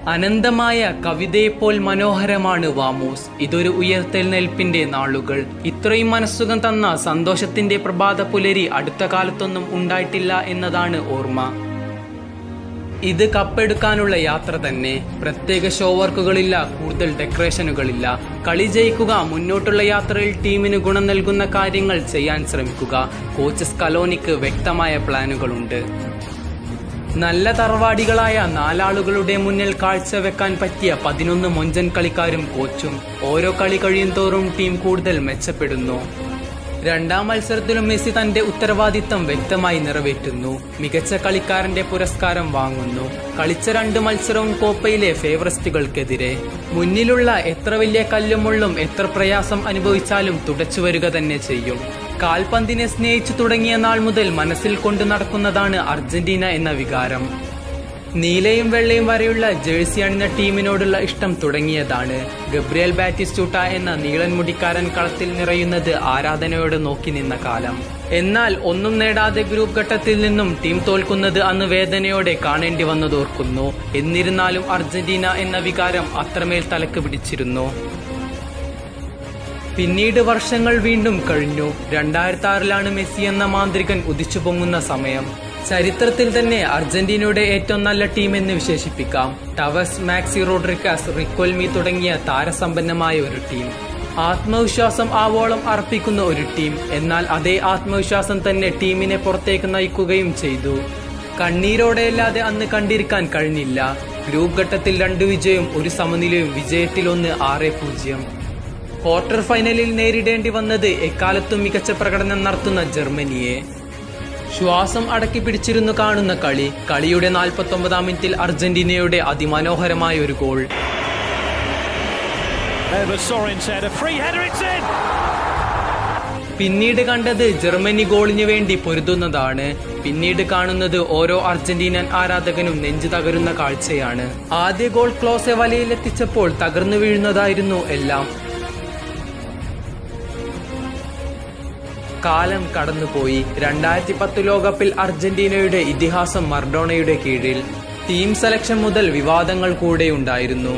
അനന്തമായ കവിതയെപ്പോൽ മനോഹരമാണ് വാമോസ് ഇതൊരു ഉയർത്തെഴുന്നേൽപ്പിന്റെ നാളുകൾ ഇത്രയും മനസ്സുഖം തന്ന സന്തോഷത്തിന്റെ പ്രഭാത പുലരി അടുത്ത കാലത്തൊന്നും ഉണ്ടായിട്ടില്ല എന്നതാണ് ഓർമ്മ ഇത് കപ്പെടുക്കാനുള്ള യാത്ര തന്നെ പ്രത്യേക ഷോ വർക്കുകളില്ല കൂടുതൽ ഡെക്കറേഷനുകളില്ല കളി ജയിക്കുക മുന്നോട്ടുള്ള യാത്രയിൽ ടീമിന് ഗുണം നൽകുന്ന കാര്യങ്ങൾ ചെയ്യാൻ ശ്രമിക്കുക കോച്ച് സ്കലോനിക്ക് വ്യക്തമായ പ്ലാനുകളുണ്ട് നല്ല തറവാടികളായ നാലാളുകളുടെ മുന്നിൽ കാഴ്ചവെക്കാൻ പറ്റിയ പതിനൊന്ന് മൊഞ്ചൻ കളിക്കാരും കോച്ചും ഓരോ കളി കഴിയും തോറും ടീം കൂടുതൽ മെച്ചപ്പെടുന്നു രണ്ടാം മത്സരത്തിലും മെസ്സി തന്റെ ഉത്തരവാദിത്തം വ്യക്തമായി നിറവേറ്റുന്നു മികച്ച കളിക്കാരന്റെ പുരസ്കാരം വാങ്ങുന്നു കളിച്ച രണ്ട് മത്സരവും കോപ്പയിലെ ഫേവറിസ്റ്റുകൾക്കെതിരെ മുന്നിലുള്ള എത്ര വലിയ കല്ലുമുള്ളും എത്ര പ്രയാസം അനുഭവിച്ചാലും തുടച്ചു വരിക തന്നെ ചെയ്യും കാൽപന്തിനെ സ്നേഹിച്ചു തുടങ്ങിയ നാൾ മുതൽ മനസ്സിൽ കൊണ്ടു നടക്കുന്നതാണ് അർജന്റീന എന്ന വികാരം നീലയും വെള്ളയും വരെയുള്ള ജേഴ്സി അണിഞ്ഞ ടീമിനോടുള്ള ഇഷ്ടം തുടങ്ങിയതാണ് ഗബ്രിയൽ ബാറ്റിസ്റ്റൂട്ട എന്ന നീളൻ മുടിക്കാരൻ കളത്തിൽ നിറയുന്നത് ആരാധനയോടെ നോക്കി നിന്ന കാലം എന്നാൽ ഒന്നും നേടാതെ ഗ്രൂപ്പ് ഘട്ടത്തിൽ നിന്നും ടീം തോൽക്കുന്നത് അന്ന് വേദനയോടെ കാണേണ്ടി വന്നതോർക്കുന്നു എന്നിരുന്നാലും അർജന്റീന എന്ന വികാരം അത്രമേൽ തലക്ക് പിടിച്ചിരുന്നു പിന്നീട് വർഷങ്ങൾ വീണ്ടും കഴിഞ്ഞു രണ്ടായിരത്തി ആറിലാണ് മെസ്സി എന്ന മാന്ത്രികൻ ഉദിച്ചു പൊങ്ങുന്ന സമയം ചരിത്രത്തിൽ തന്നെ അർജന്റീനയുടെ ഏറ്റവും നല്ല ടീം എന്ന് വിശേഷിപ്പിക്കാം ടവസ് മാക്സി റോഡ്രിക്കാസ് റിക്കോൽമി തുടങ്ങിയ താരസമ്പന്നമായ ഒരു ടീം ആത്മവിശ്വാസം ആവോളം അർപ്പിക്കുന്ന ഒരു ടീം എന്നാൽ അതേ ആത്മവിശ്വാസം തന്നെ ടീമിനെ പുറത്തേക്ക് നയിക്കുകയും ചെയ്തു കണ്ണീരോടെയല്ലാതെ അന്ന് കണ്ടിരിക്കാൻ കഴിഞ്ഞില്ല ഗ്രൂപ്പ് ഘട്ടത്തിൽ രണ്ട് വിജയവും ഒരു സമനിലയും വിജയത്തിൽ ഒന്ന് ആറ് പൂജ്യം ക്വാർട്ടർ ഫൈനലിൽ നേരിടേണ്ടി വന്നത് എക്കാലത്തും മികച്ച പ്രകടനം നടത്തുന്ന ജർമ്മനിയെ ശ്വാസം അടക്കി പിടിച്ചിരുന്നു കാണുന്ന കളി കളിയുടെ നാൽപ്പത്തി ഒമ്പതാം മിനിറ്റിൽ അർജന്റീനയുടെ അതിമനോഹരമായ ഒരു goal Over Soren's header, free header, it's in! പിന്നീട് കണ്ടത് ജർമ്മനി ഗോളിന് വേണ്ടി പൊരുതുന്നതാണ് പിന്നീട് കാണുന്നത് ഓരോ അർജന്റീനൻ ആരാധകനും നെഞ്ചു തകരുന്ന കാഴ്ചയാണ് ആദ്യ ഗോൾ ക്ലോസെ വലയിലെത്തിച്ചപ്പോൾ തകർന്നു വീഴുന്നതായിരുന്നു എല്ലാം കാലം കടന്നുപോയി രണ്ടായിരത്തി പത്ത് ലോകകപ്പിൽ അർജന്റീനയുടെ ഇതിഹാസം മർഡോണയുടെ കീഴിൽ ടീം സെലക്ഷൻ മുതൽ വിവാദങ്ങൾ കൂടെയുണ്ടായിരുന്നു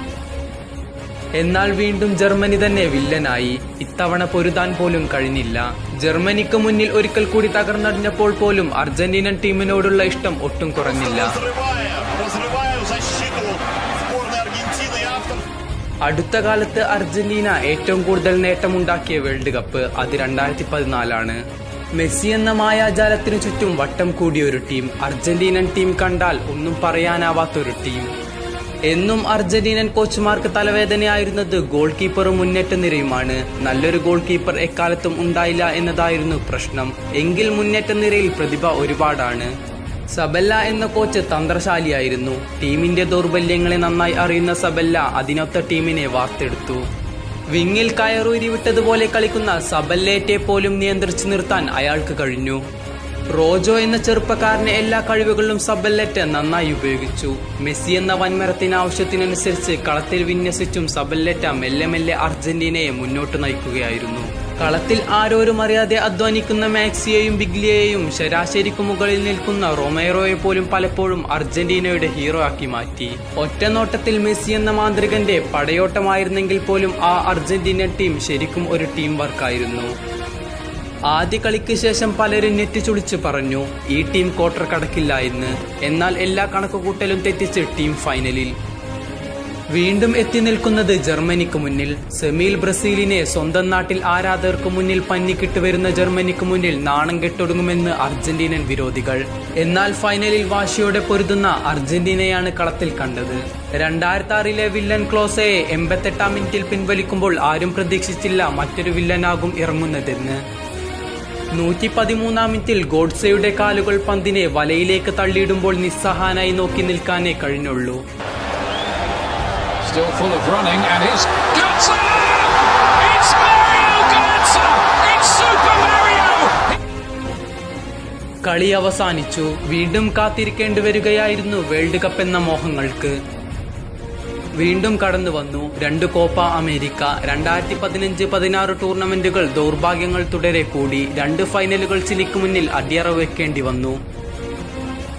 എന്നാൽ വീണ്ടും ജർമ്മനി തന്നെ വില്ലനായി ഇത്തവണ പൊരുതാൻ പോലും കഴിഞ്ഞില്ല ജർമ്മനിക്ക് മുന്നിൽ ഒരിക്കൽ കൂടി തകർന്നടിഞ്ഞപ്പോൾ പോലും അർജന്റീനൻ ടീമിനോടുള്ള ഇഷ്ടം ഒട്ടും കുറഞ്ഞില്ല Разрывая, разрывая защиту сборной Аргентины и автор അടുത്ത കാലത്ത് അർജന്റീന ഏറ്റവും കൂടുതൽ നേട്ടമുണ്ടാക്കിയ വേൾഡ് കപ്പ് അത് രണ്ടായിരത്തി പതിനാലാണ് മെസ്സി എന്ന മായാജാലത്തിനു ചുറ്റും വട്ടം കൂടിയ ഒരു ടീം അർജന്റീനൻ ടീം കണ്ടാൽ ഒന്നും പറയാനാവാത്തൊരു ടീം എന്നും അർജന്റീനൻ കോച്ചുമാർക്ക് തലവേദനയായിരുന്നത് ഗോൾ കീപ്പറും മുന്നേറ്റ നിരയുമാണ് നല്ലൊരു ഗോൾ കീപ്പർ എക്കാലത്തും ഉണ്ടായില്ല എന്നതായിരുന്നു പ്രശ്നം എങ്കിൽ മുന്നേറ്റ നിരയിൽ പ്രതിഭ ഒരുപാടാണ് സബല്ല എന്ന കോച്ച് തന്ത്രശാലിയായിരുന്നു ടീമിന്റെ ദൗർബല്യങ്ങളെ നന്നായി അറിയുന്ന സബല്ല അതിനൊത്ത ടീമിനെ വാർത്തെടുത്തു വിങ്ങിൽ കയറൂരി വിട്ടതുപോലെ കളിക്കുന്ന സബല്ലേറ്റെ പോലും നിയന്ത്രിച്ചു നിർത്താൻ അയാൾക്ക് കഴിഞ്ഞു റോജോ എന്ന ചെറുപ്പക്കാരനെ എല്ലാ കഴിവുകളിലും സബല്ലറ്റ് നന്നായി ഉപയോഗിച്ചു മെസ്സി എന്ന വൻമരത്തിന് ആവശ്യത്തിനനുസരിച്ച് കളത്തിൽ വിന്യസിച്ചും സബല്ലറ്റ മെല്ലെ മെല്ലെ അർജന്റീനയെ മുന്നോട്ട് നയിക്കുകയായിരുന്നു കളത്തിൽ ആരോരും അറിയാതെ അധ്വാനിക്കുന്ന മാക്സിയെയും ബിഗ്ലിയെയും ശരാശരിക്ക് മുകളിൽ നിൽക്കുന്ന റൊമേറോയെ പോലും പലപ്പോഴും അർജന്റീനയുടെ ഹീറോ ആക്കി മാറ്റി ഒറ്റ നോട്ടത്തിൽ മെസ്സി എന്ന മാന്ത്രികന്റെ പടയോട്ടമായിരുന്നെങ്കിൽ പോലും ആ അർജന്റീന ടീം ശരിക്കും ഒരു ടീം വർക്കായിരുന്നു ആദ്യ കളിക്ക് ശേഷം പലരും നെറ്റിച്ചുളിച്ച് പറഞ്ഞു ഈ ടീം ക്വാർട്ടർ കടക്കില്ല എന്ന് എന്നാൽ എല്ലാ കണക്കുകൂട്ടലും തെറ്റിച്ച് ടീം ഫൈനലിൽ വീണ്ടും എത്തി നിൽക്കുന്നത് ജർമ്മനിക്ക് മുന്നിൽ സെമിയിൽ ബ്രസീലിനെ സ്വന്തം നാട്ടിൽ ആരാധകർക്ക് മുന്നിൽ പന്നിക്കിട്ട് വരുന്ന ജർമ്മനിക്ക് മുന്നിൽ നാണം കെട്ടൊടുങ്ങുമെന്ന് അർജന്റീനൻ വിരോധികൾ എന്നാൽ ഫൈനലിൽ വാശിയോടെ പൊരുതുന്ന അർജന്റീനയാണ് കളത്തിൽ കണ്ടത് രണ്ടായിരത്തി ആറിലെ വില്ലൻ ക്ലോസയെ എൺപത്തെട്ടാം മിനിറ്റിൽ പിൻവലിക്കുമ്പോൾ ആരും പ്രതീക്ഷിച്ചില്ല മറ്റൊരു വില്ലനാകും ഇറങ്ങുന്നതെന്ന് നൂറ്റി പതിമൂന്നാം മിനിറ്റിൽ ഗോഡ്സെയുടെ കാലുകൾ പന്തിനെ വലയിലേക്ക് തള്ളിയിടുമ്പോൾ നിസ്സഹാനായി നോക്കി നിൽക്കാനേ കഴിഞ്ഞുള്ളൂ Still full of running, and it's Götze! It's Mario Götze! It's Super Mario! കളി അവസാനിച്ചു വീണ്ടും കാത്തിരിക്കേണ്ടി വരികയായിരുന്നു വേൾഡ് കപ്പ് എന്ന മോഹങ്ങൾക്ക് വീണ്ടും കടന്നു വന്നു രണ്ട് കോപ്പ അമേരിക്ക രണ്ടായിരത്തി പതിനഞ്ച് പതിനാറ് ടൂർണമെന്റുകൾ ദൗർഭാഗ്യങ്ങൾ തുടരെ കൂടി രണ്ട് ഫൈനലുകൾ ചിലിക്ക് മുന്നിൽ അടിയറ വെക്കേണ്ടി വന്നു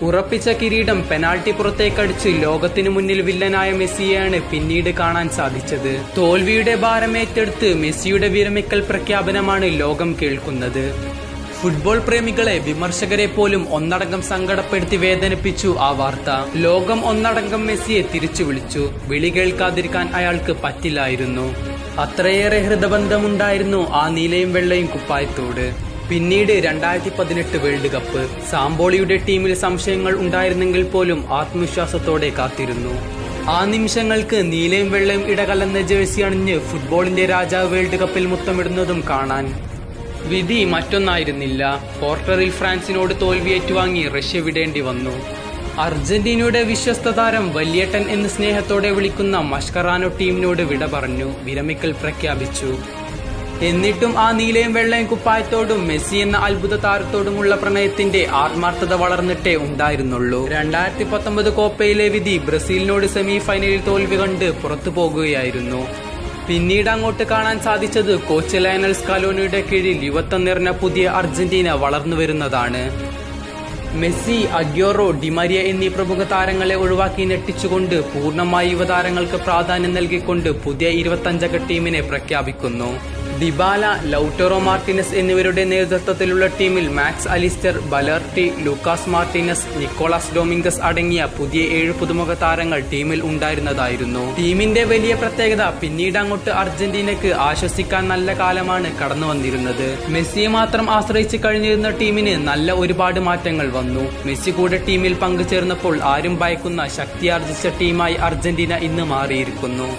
ഉറപ്പിച്ച കിരീടം പെനാൾട്ടി പുറത്തേക്കടിച്ച് ലോകത്തിനു മുന്നിൽ വില്ലനായ മെസ്സിയെയാണ് പിന്നീട് കാണാൻ സാധിച്ചത് തോൽവിയുടെ ഭാരമേറ്റെടുത്ത് മെസ്സിയുടെ വിരമിക്കൽ പ്രഖ്യാപനമാണ് ലോകം കേൾക്കുന്നത് ഫുട്ബോൾ പ്രേമികളെ വിമർശകരെ പോലും ഒന്നടങ്കം സങ്കടപ്പെടുത്തി വേദനിപ്പിച്ചു ആ വാർത്ത ലോകം ഒന്നടങ്കം മെസ്സിയെ തിരിച്ചു വിളിച്ചു വിളി കേൾക്കാതിരിക്കാൻ അയാൾക്ക് പറ്റില്ലായിരുന്നു അത്രയേറെ ഹൃദബന്ധമുണ്ടായിരുന്നു ആ നീലയും വെള്ളയും കുപ്പായത്തോട് പിന്നീട് രണ്ടായിരത്തി പതിനെട്ട് വേൾഡ് കപ്പ് സാമ്പോളിയുടെ ടീമിൽ സംശയങ്ങൾ ഉണ്ടായിരുന്നെങ്കിൽ പോലും ആത്മവിശ്വാസത്തോടെ കാത്തിരുന്നു ആ നിമിഷങ്ങൾക്ക് നീലയും വെള്ളയും ഇടകലർന്ന ജേഴ്സി അണിഞ്ഞ് ഫുട്ബോളിന്റെ രാജാവ് വേൾഡ് കപ്പിൽ മുത്തമിടുന്നതും കാണാൻ വിധി മറ്റൊന്നായിരുന്നില്ല ക്വാർട്ടറിൽ ഫ്രാൻസിനോട് തോൽവി ഏറ്റുവാങ്ങി റഷ്യ വിടേണ്ടി വന്നു അർജന്റീനയുടെ വിശ്വസ്ത താരം വല്യേട്ടൻ എന്ന് സ്നേഹത്തോടെ വിളിക്കുന്ന മഷ്കറാനോ ടീമിനോട് വിട പറഞ്ഞു വിരമിക്കൽ പ്രഖ്യാപിച്ചു എന്നിട്ടും ആ നീലയും വെള്ളയും കുപ്പായത്തോടും മെസ്സി എന്ന അത്ഭുത താരത്തോടുമുള്ള പ്രണയത്തിന്റെ ആത്മാർത്ഥത വളർന്നിട്ടേ ഉണ്ടായിരുന്നുള്ളൂ രണ്ടായിരത്തി പത്തൊമ്പത് കോപ്പയിലെ വിധി ബ്രസീലിനോട് സെമി ഫൈനലിൽ തോൽവി കണ്ട് പുറത്തു പോകുകയായിരുന്നു പിന്നീട് അങ്ങോട്ട് കാണാൻ സാധിച്ചത് കോച്ച് ലയനൽ സ്കാലോണിയുടെ കീഴിൽ യുവത്വം നിറഞ്ഞ പുതിയ അർജന്റീന വളർന്നു വരുന്നതാണ് മെസ്സി അഗ്യോറോ ഡിമരിയ എന്നീ പ്രമുഖ താരങ്ങളെ ഒഴിവാക്കി ഞെട്ടിച്ചുകൊണ്ട് പൂർണ്ണമായി യുവതാരങ്ങൾക്ക് പ്രാധാന്യം നൽകിക്കൊണ്ട് പുതിയ ഇരുപത്തഞ്ചംഗ ടീമിനെ പ്രഖ്യാപിക്കുന്നു ഡിബാല ലൌട്ടോറോ മാർട്ടിനസ് എന്നിവരുടെ നേതൃത്വത്തിലുള്ള ടീമിൽ Mac Allister Balerdi Lucas Martinez Nicolas Dominguez അടങ്ങിയ പുതിയ ഏഴ് പുതുമുഖ താരങ്ങൾ ടീമിൽ ഉണ്ടായിരുന്നതായിരുന്നു ടീമിന്റെ വലിയ പ്രത്യേകത പിന്നീട് അങ്ങോട്ട് അർജന്റീനക്ക് ആശ്വസിക്കാൻ നല്ല കാലമാണ് കടന്നു വന്നിരുന്നത് മെസ്സിയെ മാത്രം ആശ്രയിച്ച് കഴിഞ്ഞിരുന്ന ടീമിന് നല്ല ഒരുപാട് മാറ്റങ്ങൾ വന്നു മെസ്സി കൂടെ ടീമിൽ പങ്കുചേർന്നപ്പോൾ ആരും ഭയക്കുന്ന ശക്തിയാർജിച്ച ടീമായി അർജന്റീന ഇന്ന് മാറിയിരിക്കുന്നു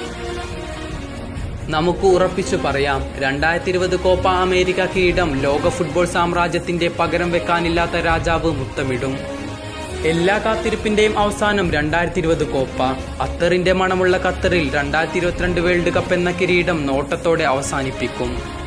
നമുക്ക് ഉറപ്പിച്ചു പറയാം രണ്ടായിരത്തി ഇരുപത് കോപ്പ അമേരിക്ക കിരീടം ലോക ഫുട്ബോൾ സാമ്രാജ്യത്തിന്റെ പകരം വെക്കാനില്ലാത്ത രാജാവ് മുത്തമിടും എല്ലാ കാത്തിരിപ്പിന്റെയും അവസാനം രണ്ടായിരത്തി ഇരുപത് കോപ്പ അത്തറിന്റെ മണമുള്ള ഖത്തറിൽ രണ്ടായിരത്തി ഇരുപത്തിരണ്ട് വേൾഡ് കപ്പ് എന്ന കിരീടം നോട്ടത്തോടെ അവസാനിപ്പിക്കും